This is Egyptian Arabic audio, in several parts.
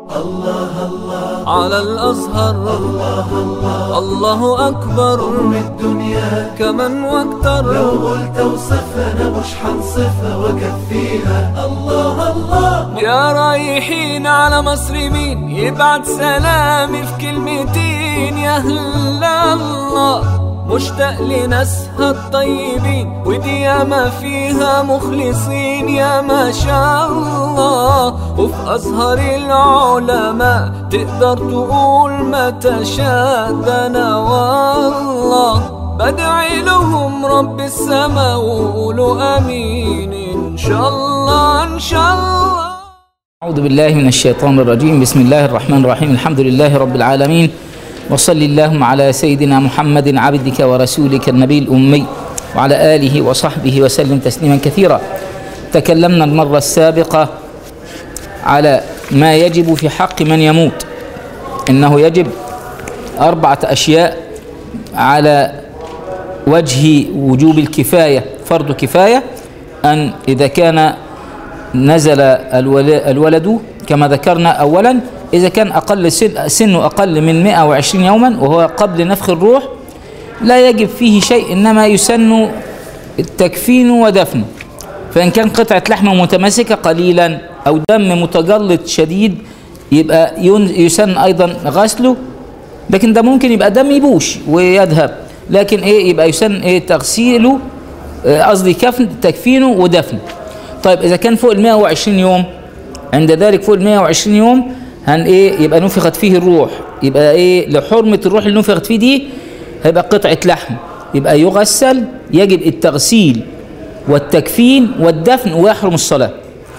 على الأزهر الله الله الله أكبر الدنيا كمن واكتر لو قلت وصفنا مش حنصفها وكفيها الله الله يا رايحين على مصر مين يبعت سلامي في كلمتين يا هلا الله مشتاق لناسها الطيبين ودي ياما فيها مخلصين يا ما شاء الله وفي أزهر العلماء تقدر تقول ما تشاء ده أنا والله بدعي لهم رب السما وقولوا امين ان شاء الله ان شاء الله أعوذ بالله من الشيطان الرجيم بسم الله الرحمن الرحيم الحمد لله رب العالمين وصل اللهم على سيدنا محمد عبدك ورسولك النبي الأمي وعلى آله وصحبه وسلم تسليما كثيرا تكلمنا المرة السابقة على ما يجب في حق من يموت إنه يجب أربعة أشياء على وجه وجوب الكفاية فرض كفاية أن إذا كان نزل الول- الولد كما ذكرنا أولا إذا كان أقل سن سنه أقل من 120 يوما وهو قبل نفخ الروح لا يجب فيه شيء إنما يسن التكفين ودفنه فإن كان قطعة لحم متماسكة قليلا أو دم متجلط شديد يبقى ين- يسن أيضا غسله لكن ده ممكن يبقى دم يبوش ويذهب لكن ايه يبقى يسن ايه تغسيله آه، قصدي كفن تكفينه ودفنه طيب اذا كان فوق ال 120 يوم عند ذلك فوق ال 120 يوم هن ايه يبقى نفخت فيه الروح يبقى ايه لحرمه الروح اللي نفخت فيه دي هيبقى قطعه لحم يبقى يغسل يجب التغسيل والتكفين والدفن ويحرم الصلاه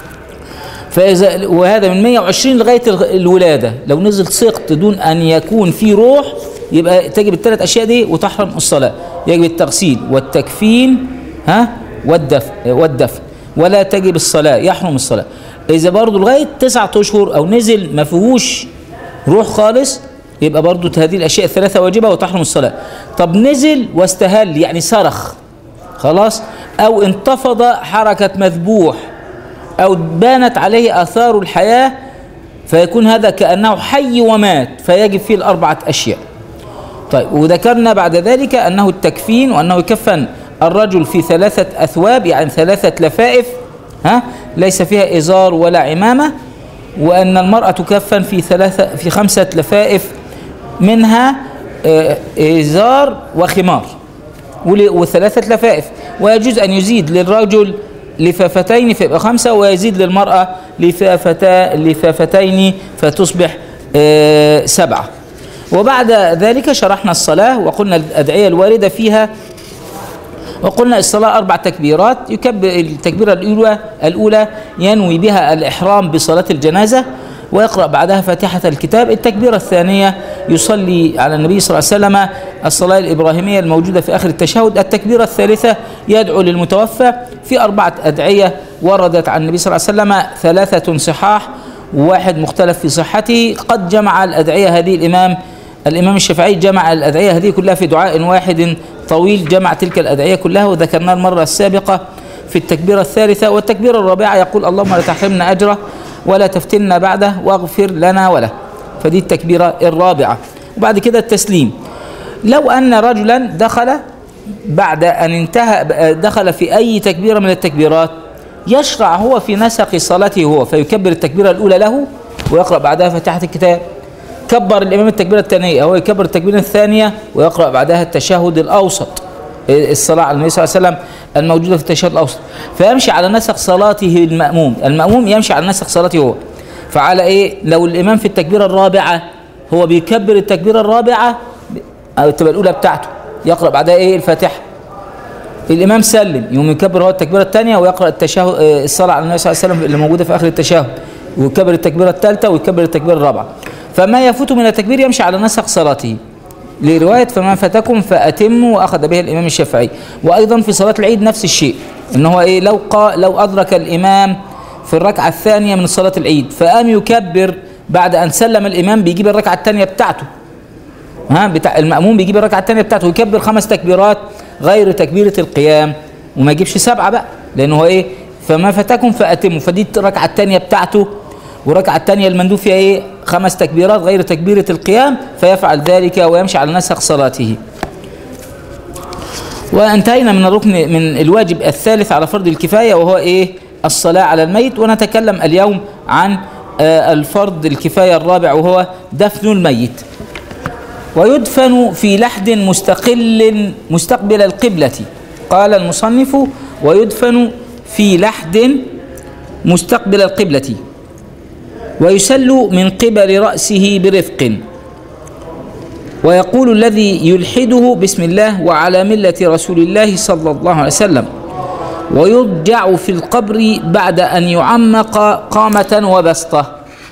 فإذا وهذا من 120 لغاية الغ- الولادة لو نزل سقط دون أن يكون في روح يبقى تجب الثلاث أشياء دي وتحرم الصلاة يجب التغسيل والتكفين ها والدفن والدفن ولا تجب الصلاة يحرم الصلاة إذا برضه لغاية تسعة أشهر أو نزل ما فيهوش روح خالص يبقى برضه هذه الأشياء الثلاثة واجبة وتحرم الصلاة طب نزل واستهل يعني صرخ خلاص أو انتفض حركة مذبوح أو بانت عليه آثار الحياة فيكون هذا كأنه حي ومات فيجب فيه الأربعة أشياء طيب وذكرنا بعد ذلك أنه التكفين وأنه يكفن الرجل في ثلاثة أثواب يعني ثلاثة لفائف ها ليس فيها إزار ولا عمامة وأن المرأة تكفن في ثلاثة في خمسة لفائف منها آه، إزار وخمار ول- وثلاثة لفائف ويجوز أن يزيد للرجل لفافتين فيبقى خمسة ويزيد للمرأة لفافتا لفافتين فتصبح آه، سبعة وبعد ذلك شرحنا الصلاة وقلنا الأدعية الواردة فيها وقلنا الصلاة أربع تكبيرات يكبر التكبيرة الأولى الأولى ينوي بها الإحرام بصلاة الجنازة ويقرأ بعدها فاتحة الكتاب التكبيرة الثانية يصلي على النبي صلى الله عليه وسلم الصلاة الإبراهيمية الموجودة في آخر التشهد التكبيرة الثالثة يدعو للمتوفى في أربعة أدعية وردت عن النبي صلى الله عليه وسلم ثلاثة صحاح وواحد مختلف في صحته قد جمع الأدعية هذه الإمام الإمام الشافعي جمع الأدعية هذه كلها في دعاء واحد طويل جمع تلك الأدعية كلها وذكرناها المرة السابقة في التكبيرة الثالثة والتكبيرة الرابعة يقول اللهم لا تحرمنا أجره ولا تفتنا بعده واغفر لنا وله فدي التكبيرة الرابعة وبعد كده التسليم لو أن رجلا دخل بعد أن انتهى دخل في أي تكبيرة من التكبيرات يشرع هو في نسق صلاته هو فيكبر التكبيرة الأولى له ويقرأ بعدها فاتحة الكتاب كبر الإمام التكبيرة الثانية هو يكبر التكبيرة الثانية ويقرأ بعدها التشهد الأوسط الصلاة على النبي صلى الله عليه وسلم الموجودة في التشهد الأوسط فيمشي على نسق صلاته المأموم المأموم يمشي على نسق صلاته هو فعلى إيه لو الإمام في التكبيرة الرابعة هو بيكبر التكبيرة الرابعة أو تبقى الأولى بتاعته يقرأ بعدها إيه الفاتحة الامام سلم يوم يكبر هو التكبيره الثانيه ويقرا التشهد آه، الصلاه على النبي صلى الله عليه وسلم اللي موجوده في اخر التشهد ويكبر التكبيره الثالثه ويكبر التكبيره الرابعه فما يفوت من التكبير يمشي على نسق صلاته لروايه فما فاتكم فاتموا واخذ به الامام الشافعي وايضا في صلاه العيد نفس الشيء ان هو ايه لو قا لو ادرك الامام في الركعه الثانيه من صلاه العيد فقام يكبر بعد ان سلم الامام بيجيب الركعه الثانيه بتاعته ها بتاع المأموم بيجيب الركعة الثانية بتاعته ويكبر خمس تكبيرات غير تكبيرة القيام وما يجيبش سبعة بقى لأنه هو إيه فما فاتكم فأتموا فدي الركعة الثانية بتاعته والركعة الثانية المندوب فيها إيه خمس تكبيرات غير تكبيرة القيام فيفعل ذلك ويمشي على نسق صلاته وانتهينا من الركن من الواجب الثالث على فرض الكفاية وهو ايه الصلاة على الميت ونتكلم اليوم عن آه، الفرض الكفاية الرابع وهو دفن الميت ويدفن في لحد مستقل مستقبل القبلة قال المصنف ويدفن في لحد مستقبل القبلة ويسل من قبل رأسه برفق ويقول الذي يلحده بسم الله وعلى ملة رسول الله صلى الله عليه وسلم ويرجع في القبر بعد أن يعمق قامة وبسطة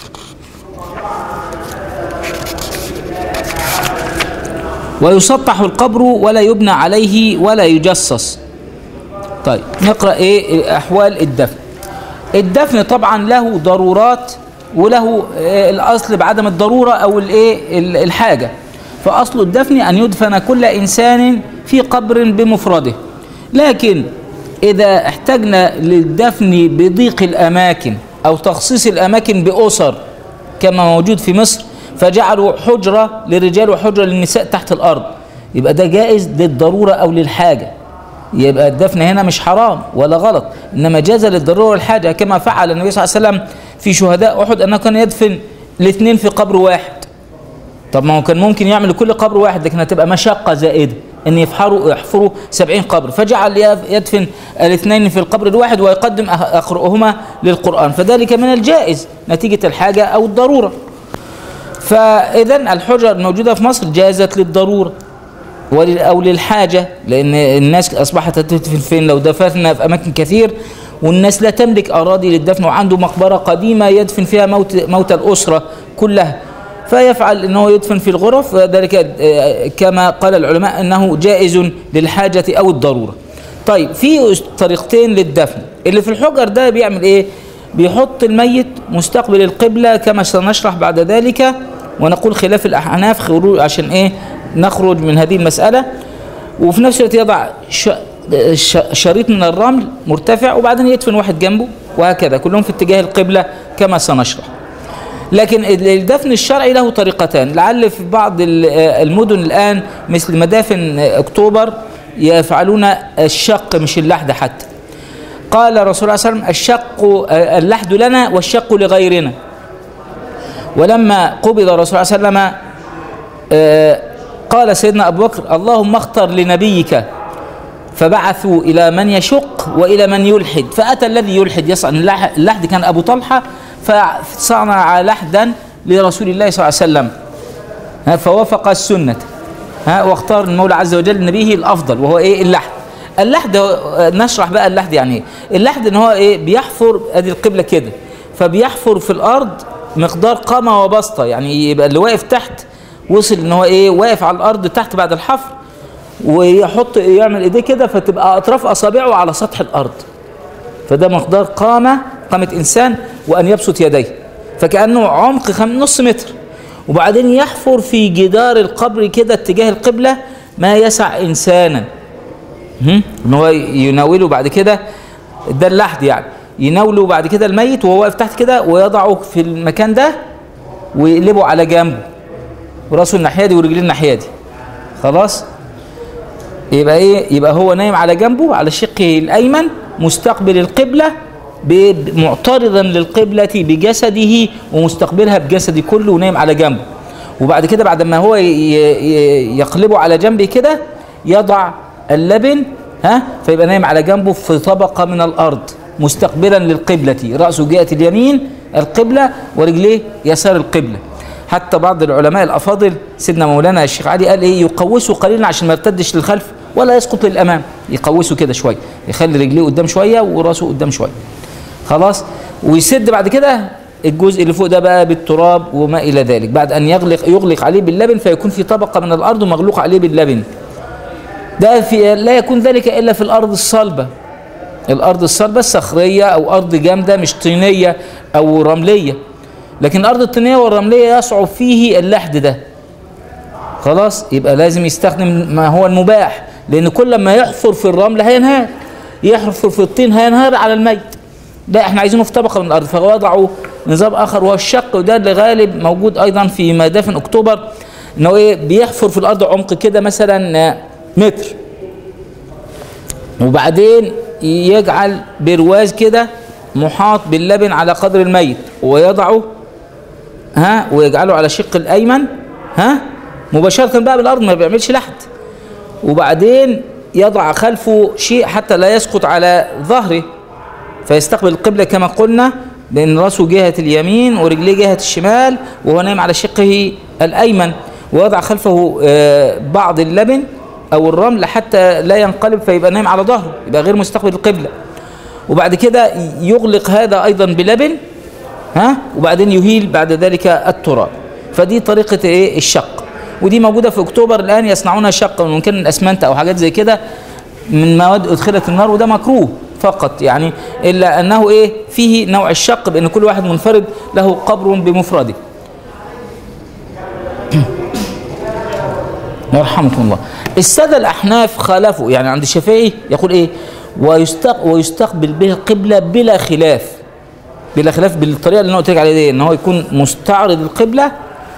ويسطح القبر ولا يبنى عليه ولا يجصص طيب نقرأ ايه أحوال الدفن الدفن طبعا له ضرورات وله آه، الأصل بعدم الضرورة أو الايه ال- الحاجة فأصل الدفن أن يدفن كل إنسان في قبر بمفرده لكن إذا احتجنا للدفن بضيق الأماكن أو تخصيص الأماكن بأسر كما موجود في مصر فجعلوا حجرة للرجال وحجرة للنساء تحت الأرض يبقى ده جائز للضرورة أو للحاجة يبقى الدفن هنا مش حرام ولا غلط إنما جاز للضرورة والحاجة كما فعل النبي صلى الله عليه وسلم في شهداء أحد أنه كان يدفن الاثنين في قبر واحد طب ما هو كان ممكن يعمل لكل قبر واحد لكن هتبقى مشقة زائدة ان يفحروا يحفروا سبعين قبر فجعل يف- يدفن الاثنين في القبر الواحد ويقدم أخ- اخرهما للقرآن فذلك من الجائز نتيجة الحاجة او الضرورة فاذا الحجر الموجودة في مصر جازت للضرورة ولل- او للحاجة لان الناس اصبحت تدفن فين لو دفننا في اماكن كثير والناس لا تملك اراضي للدفن وعنده مقبرة قديمة يدفن فيها موت موت الاسرة كلها فيفعل انه يدفن في الغرف ذلك آه، كما قال العلماء انه جائز للحاجة او الضرورة طيب في طريقتين للدفن اللي في الحجر ده بيعمل ايه بيحط الميت مستقبل القبلة كما سنشرح بعد ذلك ونقول خلاف الاحناف خروج عشان ايه نخرج من هذه المسألة وفي نفس الوقت يضع ش... ش... شريط من الرمل مرتفع وبعدين يدفن واحد جنبه وهكذا كلهم في اتجاه القبلة كما سنشرح لكن الدفن الشرعي له طريقتان لعل في بعض ال- المدن الآن مثل مدافن أكتوبر يفعلون الشق مش اللحد حتى قال الرسول صلى الله عليه وسلم الشق اللحد لنا والشق لغيرنا ولما قبض الرسول صلى الله عليه وسلم آه، قال سيدنا أبو بكر اللهم اختر لنبيك فبعثوا إلى من يشق وإلى من يلحد فأتى الذي يلحد يصنع اللح- اللحد كان أبو طلحة فصنع لحدا لرسول الله صلى الله عليه وسلم ها، فوافق السنة ها واختار المولى عز وجل لنبيه الأفضل وهو إيه اللحد اللحد هو- نشرح بقى اللحد يعني إيه اللحد إن هو إيه بيحفر أدي القبلة كده فبيحفر في الأرض مقدار قامة وبسطة يعني يبقى اللي واقف تحت وصل إن هو إيه واقف على الأرض تحت بعد الحفر ويحط يعمل ايديه كده فتبقى اطراف اصابعه على سطح الارض فده مقدار قامه قامه انسان وان يبسط يديه فكانه عمق خم... نص متر وبعدين يحفر في جدار القبر كده اتجاه القبله ما يسع انسانا هم؟ ان هو يناوله بعد كده ده اللحد يعني يناوله بعد كده الميت وهو واقف تحت كده ويضعه في المكان ده ويقلبه على جنبه وراسه الناحيه دي ورجليه الناحيه دي خلاص يبقى ايه يبقى هو نايم على جنبه على شقه الايمن مستقبل القبله ب- معترضا للقبله بجسده ومستقبلها بجسده كله ونايم على جنبه وبعد كده بعد ما هو ي- ي- يقلبه على جنبه كده يضع اللبن ها فيبقى نايم على جنبه في طبقه من الارض مستقبلا للقبله راسه جهه اليمين القبله ورجليه يسار القبله حتى بعض العلماء الافاضل سيدنا مولانا الشيخ علي قال ايه يقوسه قليلا عشان ما يرتدش للخلف ولا يسقط للامام يقوسه كده شويه يخلي رجليه قدام شويه وراسه قدام شويه خلاص ويسد بعد كده الجزء اللي فوق ده بقى بالتراب وما الى ذلك بعد ان يغلق يغلق عليه باللبن فيكون في طبقه من الارض مغلوق عليه باللبن ده في لا يكون ذلك الا في الارض الصلبه الارض الصلبه الصخريه او ارض جامده مش طينيه او رمليه لكن الارض الطينيه والرمليه يصعب فيه اللحد ده خلاص يبقى لازم يستخدم ما هو المباح لان كل ما يحفر في الرمل هينهار يحفر في الطين هينهار على الميت لا احنا عايزينه في طبقه من الارض فوضعوا نظام اخر وهو الشق وده اللي غالب موجود ايضا في مدافن اكتوبر انه ايه بيحفر في الارض عمق كده مثلا آه، متر وبعدين يجعل برواز كده محاط باللبن على قدر الميت ويضعه ها ويجعله على شق الايمن ها مباشره بقى بالارض ما بيعملش لحد وبعدين يضع خلفه شيء حتى لا يسقط على ظهره فيستقبل القبلة كما قلنا بأن رأسه جهة اليمين ورجليه جهة الشمال وهو نايم على شقه الأيمن ويضع خلفه آه، بعض اللبن أو الرمل حتى لا ينقلب فيبقى نايم على ظهره يبقى غير مستقبل القبلة وبعد كده يغلق هذا أيضا بلبن ها وبعدين يهيل بعد ذلك التراب فدي طريقة ايه الشق ودي موجودة في أكتوبر الآن يصنعونها شقا وإن كان الأسمنت أو حاجات زي كده من مواد أدخلت النار وده مكروه فقط يعني إلا أنه إيه فيه نوع الشق بأن كل واحد منفرد له قبر بمفرده يرحمكم الله السادة الأحناف خالفوا يعني عند الشافعي يقول إيه ويستق ويستقبل به القبلة بلا خلاف بلا خلاف بالطريقة اللي أنا قلت لك عليها دي إن هو يكون مستعرض القبلة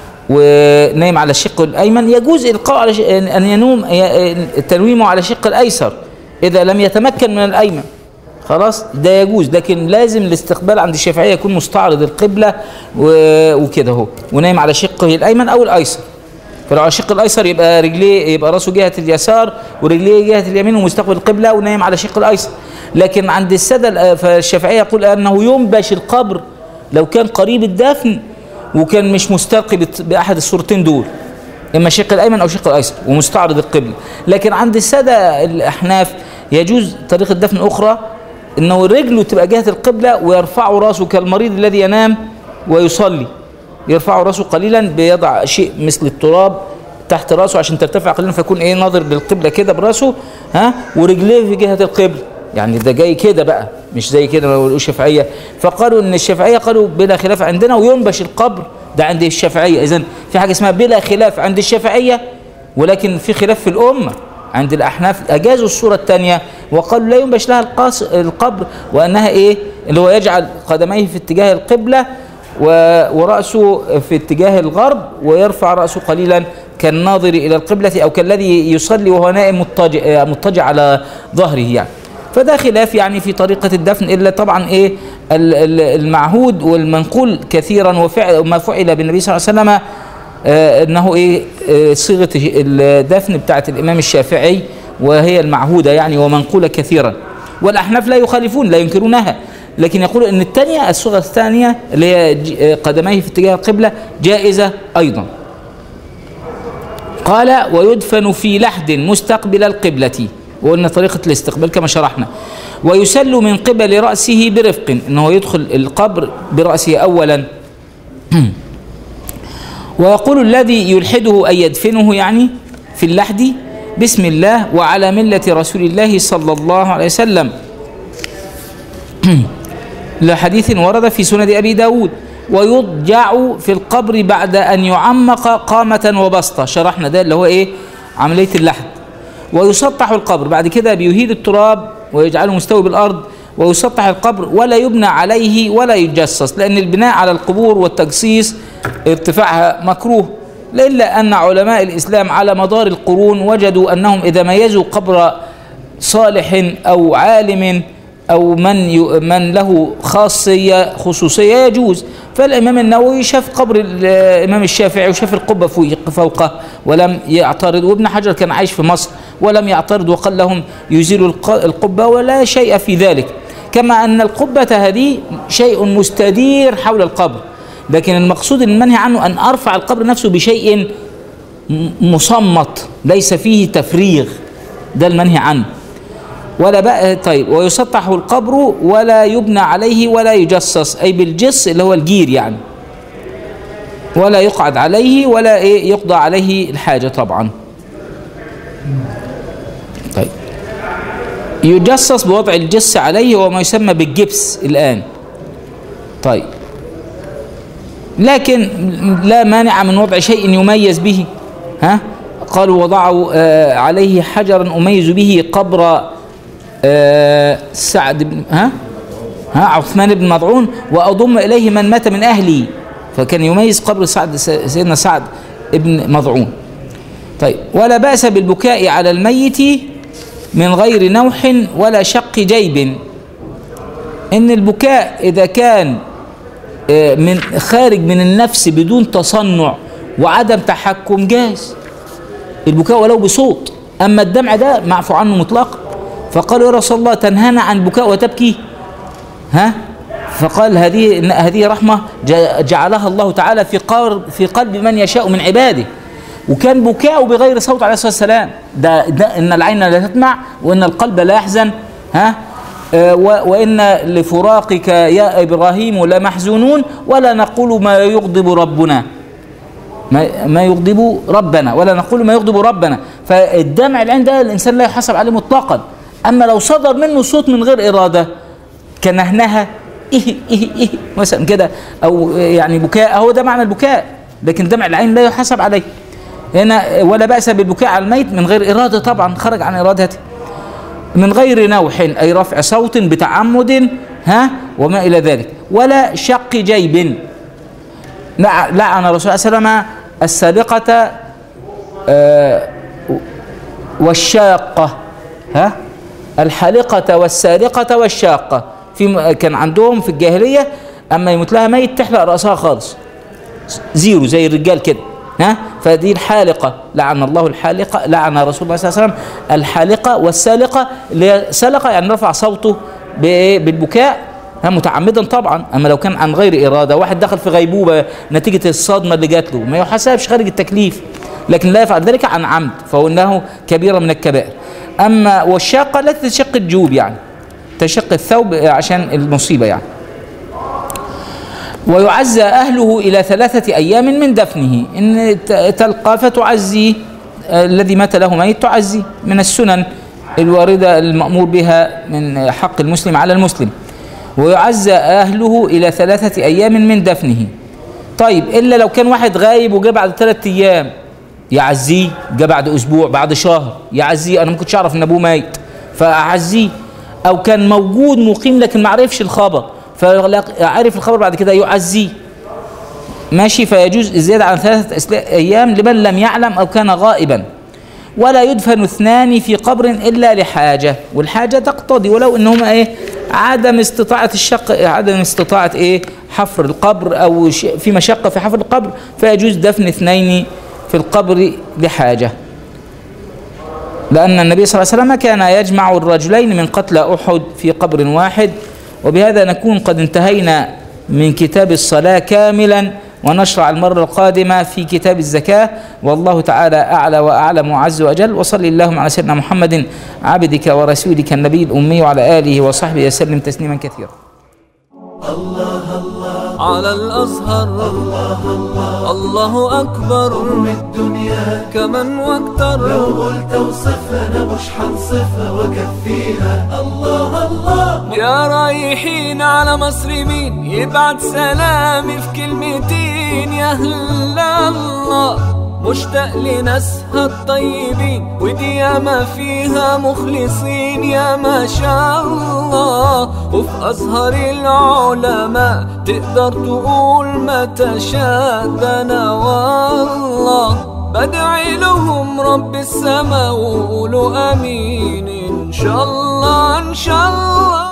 ونايم على الشق الأيمن يجوز إلقاء على ش... أن ينوم ي- تنويمه على الشق الأيسر إذا لم يتمكن من الأيمن خلاص ده يجوز لكن لازم الاستقبال عند الشافعية يكون مستعرض القبلة و- وكده اهو ونايم على شقه الأيمن أو الأيسر فلو على الشق الايسر يبقى رجليه يبقى راسه جهه اليسار ورجليه جهه اليمين ومستقبل القبله ونايم على الشق الايسر لكن عند الساده ال- فالشافعيه يقول انه ينبش القبر لو كان قريب الدفن وكان مش مستلقي بت- باحد الصورتين دول اما الشق الايمن او الشق الايسر ومستعرض القبله لكن عند الساده الاحناف يجوز طريقه دفن اخرى انه رجله تبقى جهه القبله ويرفع راسه كالمريض الذي ينام ويصلي يرفع راسه قليلا بيضع شيء مثل التراب تحت راسه عشان ترتفع قليلا فيكون ايه ناظر للقبله كده براسه ها ورجليه في جهه القبله يعني ده جاي كده بقى مش زي كده ما بيقولوا الشافعيه فقالوا ان الشافعيه قالوا بلا خلاف عندنا وينبش القبر ده عند الشافعيه اذا في حاجه اسمها بلا خلاف عند الشافعيه ولكن في خلاف في الامه عند الاحناف اجازوا الصوره الثانيه وقالوا لا ينبش لها القاص القبر وانها ايه اللي هو يجعل قدميه في اتجاه القبله و- ورأسه في اتجاه الغرب ويرفع رأسه قليلا كالناظر إلى القبلة أو كالذي يصلي وهو نائم مضطجع, مضطجع على ظهره يعني فده خلاف يعني في طريقة الدفن إلا طبعا إيه ال- ال- المعهود والمنقول كثيرا وفعل ما فعل بالنبي صلى الله عليه وسلم آه، انه ايه آه، صيغه الدفن بتاعت الامام الشافعي وهي المعهوده يعني ومنقوله كثيرا والاحناف لا يخالفون لا ينكرونها لكن يقولوا ان الثانيه الصيغه الثانيه اللي هي ج- آه، قدميه في اتجاه القبله جائزه ايضا قال ويدفن في لحد مستقبل القبلة وقلنا طريقة الاستقبال كما شرحنا ويسل من قبل رأسه برفق انه يدخل القبر برأسه اولا ويقول الذي يلحده أن يدفنه يعني في اللحد بسم الله وعلى ملة رسول الله صلى الله عليه وسلم لحديث ورد في سند أبي داود ويضجع في القبر بعد أن يعمق قامة وبسطة شرحنا ده اللي هو إيه عملية اللحد ويسطح القبر بعد كده بيهيد التراب ويجعله مستوي بالأرض ويسطح القبر ولا يبنى عليه ولا يتجسس لأن البناء على القبور والتجسيس ارتفاعها مكروه إلا أن علماء الإسلام على مدار القرون وجدوا أنهم إذا ميزوا قبر صالح أو عالم أو من ي... من له خاصية خصوصية يجوز فالإمام النووي شاف قبر الإمام الشافعي وشاف القبة فوق- فوقه ولم يعترض وابن حجر كان عايش في مصر ولم يعترض وقال لهم يزيلوا الق- القبة ولا شيء في ذلك كما أن القبة هذه شيء مستدير حول القبر لكن المقصود المنهي عنه أن أرفع القبر نفسه بشيء م- مصمت ليس فيه تفريغ ده المنهي عنه ولا بقى طيب ويسطح القبر ولا يبنى عليه ولا يجصص اي بالجص اللي هو الجير يعني ولا يقعد عليه ولا ايه يقضى عليه الحاجه طبعا طيب يجصص بوضع الجص عليه وما يسمى بالجبس الان طيب لكن لا مانع من وضع شيء يميز به ها قالوا وضعوا آه عليه حجرا اميز به قبر آه سعد بن ها ها عثمان بن مضعون وأضم إليه من مات من أهلي فكان يميز قبر سعد سيدنا سعد ابن مضعون طيب ولا بأس بالبكاء على الميت من غير نوح ولا شق جيب ان البكاء اذا كان آه، من خارج من النفس بدون تصنع وعدم تحكم جاز البكاء ولو بصوت اما الدمع ده معفو عنه مطلقا فقال يا رسول الله تنهانا عن البكاء وتبكي ها فقال هذه إن هذه رحمه ج- جعلها الله تعالى في قلب في قلب من يشاء من عباده وكان بكاؤه بغير صوت عليه الصلاه والسلام ده, ده ان العين لا تدمع وان القلب لا يحزن ها آه، و- وان لفراقك يا ابراهيم لمحزونون ولا نقول ما يغضب ربنا ما ما يغضب ربنا ولا نقول ما يغضب ربنا فالدمع العين ده الانسان لا يحاسب عليه مطلقا اما لو صدر منه صوت من غير اراده كنهنها إيه إيه إيه مثلا كده او يعني بكاء هو ده معنى البكاء لكن دمع العين لا يحاسب عليه هنا ولا باس بالبكاء على الميت من غير اراده طبعا خرج عن ارادته من غير نوح اي رفع صوت بتعمد ها وما الى ذلك ولا شق جيب لع- لعن الرسول صلى الله عليه وسلم السابقة آه، والشاقة ها الحالقة والسارقة والشاقة في م- كان عندهم في الجاهلية أما يموت لها ميت تحلق رأسها خالص زيرو زي الرجال كده ها فدي الحالقة لعن الله الحالقة لعن رسول الله صلى الله عليه وسلم الحالقة والسالقة اللي هي سلقة يعني رفع صوته بإيه؟ بالبكاء ها متعمدا طبعا اما لو كان عن غير اراده واحد دخل في غيبوبه نتيجه الصدمه اللي جات له ما يحاسبش خارج التكليف لكن لا يفعل ذلك عن عمد فهو انه كبيره من الكبائر اما والشاقه لا تشق الجوب يعني تشق الثوب عشان المصيبه يعني ويعزى أهله إلى ثلاثة أيام من دفنه إن ت- تلقى فتعزي آه، الذي مات له ميت تعزي من السنن الواردة المأمور بها من حق المسلم على المسلم ويعزى أهله إلى ثلاثة أيام من دفنه طيب إلا لو كان واحد غايب وجاء بعد ثلاثة أيام يعزيه جاء بعد أسبوع بعد شهر يعزيه أنا ما كنتش أعرف إن أبوه ميت فأعزيه أو كان موجود مقيم لكن ما عرفش الخبر فعرف الخبر بعد كده يعزيه ماشي فيجوز الزيادة عن ثلاثة أسلا- أيام لمن لم يعلم أو كان غائبا ولا يدفن اثنان في قبر إلا لحاجة والحاجة تقتضي ولو إنهما إيه عدم استطاعة الشق عدم استطاعة إيه حفر القبر أو ش- في مشقة في حفر القبر فيجوز دفن اثنين في القبر لحاجة لأن النبي صلى الله عليه وسلم كان يجمع الرجلين من قتلى أحد في قبر واحد وبهذا نكون قد انتهينا من كتاب الصلاة كاملا ونشرع المرة القادمة في كتاب الزكاة والله تعالى أعلى وأعلم وعز وأجل وصل اللهم على سيدنا محمد عبدك ورسولك النبي الأمي وعلى آله وصحبه وسلم تسليما كثيرا على الأزهر الله أكبر من الدنيا كمن واكتر لو قلت وصفها انا مش حنصفها واكفيها الله الله يا رايحين على مصر مين يبعت سلامي في كلمتين يا هلا الله مشتاق لناسها الطيبين ودي ياما فيها مخلصين يا ما شاء الله وفي أزهر العلماء تقدر تقول ما تشاء ده أنا والله بدعي لهم رب السما وقولوا امين ان شاء الله ان شاء الله